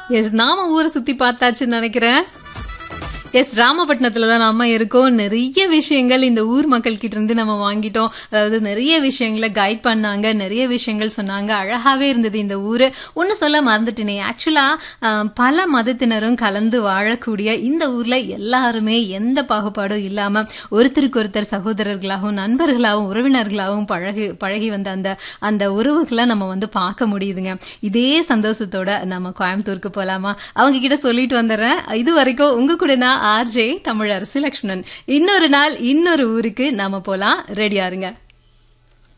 S நாம ஊரை சுத்தி பார்த்தாச்சுன்னு நினைக்கிறேன் எஸ் ராமபட்டினத்துல தான் நம்ம இருக்கோம் நிறைய விஷயங்கள் இந்த ஊர் மக்கள் கிட்ட இருந்து நம்ம வாங்கிட்டோம் அதாவது நிறைய விஷயங்களை கைட் பண்ணாங்க நிறைய விஷயங்கள் சொன்னாங்க அழகாவே இருந்தது இந்த ஊர் ஒன்று சொல்ல மறந்துட்டேனே ஆக்சுவலா பல மதத்தினரும் கலந்து வாழக்கூடிய இந்த ஊர்ல எல்லாருமே எந்த பாகுபாடும் இல்லாம ஒருத்தருக்கு ஒருத்தர் சகோதரர்களாகவும் நண்பர்களாகவும் உறவினர்களாகவும் பழகி பழகி வந்த அந்த அந்த உறவுகளை நம்ம வந்து பார்க்க முடியுதுங்க இதே சந்தோஷத்தோட நம்ம கோயம்புத்தூருக்கு போலாமா அவங்க கிட்ட சொல்லிட்டு வந்துடுறேன் இது வரைக்கும் உங்க கூட நான் ஆர்ஜே தமிழரசு லக்ஷ்மணன் இன்னொரு நாள் இன்னொரு ஊருக்கு நாம போலாம் ரெடியா இருங்க